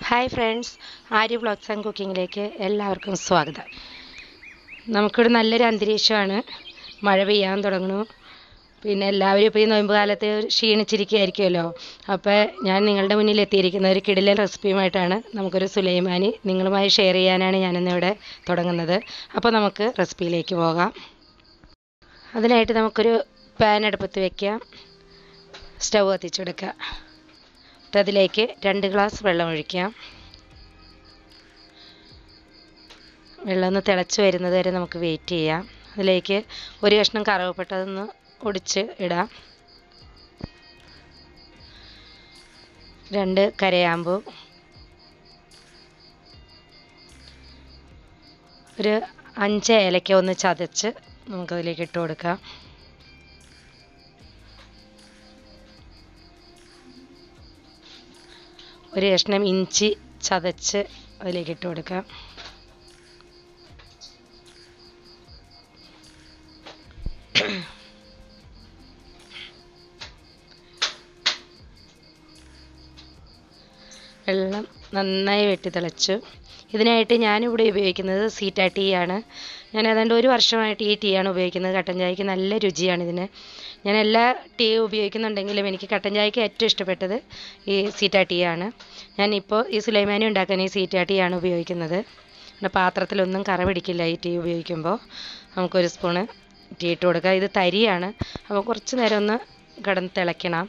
hi friends Arya vlogs and കുക്കിങ്ങിലേക്ക് എല്ലാവർക്കും സ്വാഗതം നമുക്കിവിടെ നല്ലൊരു അന്തരീക്ഷമാണ് മഴ പെയ്യാൻ തുടങ്ങുന്നു പിന്നെ എല്ലാവരും ഇപ്പോൾ ഈ നോയമ്പ് കാലത്ത് ക്ഷീണിച്ചിരിക്കുകയായിരിക്കുമല്ലോ അപ്പോൾ ഞാൻ നിങ്ങളുടെ മുന്നിൽ എത്തിയിരിക്കുന്ന ഒരു കിടിലൻ റെസിപ്പിയുമായിട്ടാണ് നമുക്കൊരു സുലൈമാനി നിങ്ങളുമായി ഷെയർ ചെയ്യാനാണ് ഞാനിന്നിവിടെ തുടങ്ങുന്നത് അപ്പോൾ നമുക്ക് റെസിപ്പിയിലേക്ക് പോകാം അതിനായിട്ട് നമുക്കൊരു പാൻ അടുപ്പത്ത് വയ്ക്കാം സ്റ്റൗ കത്തിച്ചെടുക്കുക എന്നിട്ട് അതിലേക്ക് രണ്ട് ഗ്ലാസ് വെള്ളം ഒഴിക്കാം വെള്ളം ഒന്ന് തിളച്ച് വരുന്നത് വരെ നമുക്ക് വെയിറ്റ് ചെയ്യാം അതിലേക്ക് ഒരു കഷ്ണം കറുവപ്പെട്ടതൊന്ന് ഒടിച്ച് ഇടാം രണ്ട് കരയാമ്പു ഒരു അഞ്ച് ഏലക്ക ഒന്ന് ചതച്ച് നമുക്കതിലേക്ക് ഇട്ട് കൊടുക്കാം ഒരു കഷ്ണം ഇഞ്ചി ചതച്ച് അതിലേക്ക് ഇട്ട് കൊടുക്കാം വെള്ളം നന്നായി വെട്ടി തിളച്ചു ഇതിനായിട്ട് ഞാനിവിടെ ഉപയോഗിക്കുന്നത് സീറ്റ ടീ ആണ് ഞാൻ ഏതാണ്ട് ഒരു വർഷമായിട്ട് ഈ ടീ ആണ് ഉപയോഗിക്കുന്നത് കട്ടൻ ചായക്ക് നല്ല രുചിയാണ് ഇതിന് ഞാൻ എല്ലാ ടീ ഉപയോഗിക്കുന്നുണ്ടെങ്കിലും എനിക്ക് കട്ടൻ ചായക്ക് ഏറ്റവും ഇഷ്ടപ്പെട്ടത് ഈ സീറ്റ ടീ ആണ് ഞാനിപ്പോൾ ഈ സുലൈമാനി ഉണ്ടാക്കാൻ ഈ സീറ്റ ടീ ആണ് ഉപയോഗിക്കുന്നത് പിന്നെ പാത്രത്തിലൊന്നും കറ പിടിക്കില്ല ഈ ടീ ഉപയോഗിക്കുമ്പോൾ നമുക്കൊരു സ്പൂണ് ടീ ഇട്ട് കൊടുക്കുക ഇത് തരിയാണ് അപ്പോൾ കുറച്ച് നേരം ഒന്ന് കിടന്ന് തിളയ്ക്കണം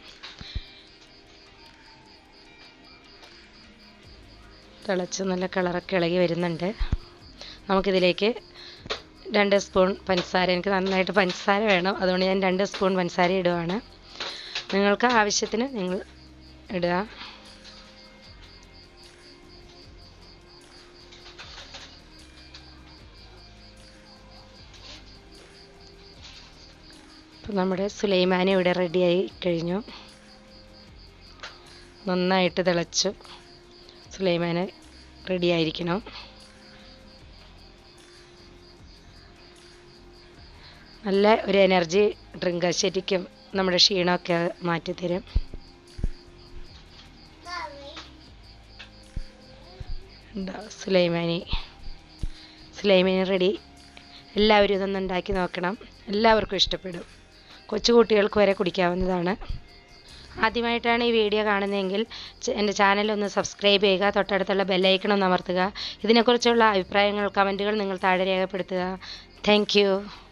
തിളച്ച് നല്ല കളറൊക്കെ ഇളകി വരുന്നുണ്ട് നമുക്കിതിലേക്ക് രണ്ട് സ്പൂൺ പഞ്ചസാര എനിക്ക് നന്നായിട്ട് പഞ്ചസാര വേണം അതുകൊണ്ട് ഞാൻ രണ്ട് സ്പൂൺ പഞ്ചസാര ഇടുവാണ് നിങ്ങൾക്ക് ആവശ്യത്തിന് നിങ്ങൾ ഇടുക അപ്പം നമ്മുടെ സുലൈമാനി ഇവിടെ റെഡിയായി കഴിഞ്ഞു നന്നായിട്ട് തിളച്ചു സുലൈമാന് റെഡി ആയിരിക്കണം നല്ല ഒരു എനർജി ഡ്രിങ്ക് ശരിക്കും നമ്മുടെ ക്ഷീണമൊക്കെ മാറ്റിത്തരും എന്താ സുലൈമാനി സുലൈമാനി റെഡി എല്ലാവരും ഇതൊന്ന് ഉണ്ടാക്കി നോക്കണം എല്ലാവർക്കും ഇഷ്ടപ്പെടും കൊച്ചു കുട്ടികൾക്ക് വരെ കുടിക്കാവുന്നതാണ് ആദ്യമായിട്ടാണ് ഈ വീഡിയോ കാണുന്നതെങ്കിൽ എൻ്റെ ചാനൽ ഒന്ന് സബ്സ്ക്രൈബ് ചെയ്യുക തൊട്ടടുത്തുള്ള ബെല്ലൈക്കൺ ഒന്ന് അമർത്തുക ഇതിനെക്കുറിച്ചുള്ള അഭിപ്രായങ്ങൾ കമൻറ്റുകൾ നിങ്ങൾ താഴെ രേഖപ്പെടുത്തുക താങ്ക്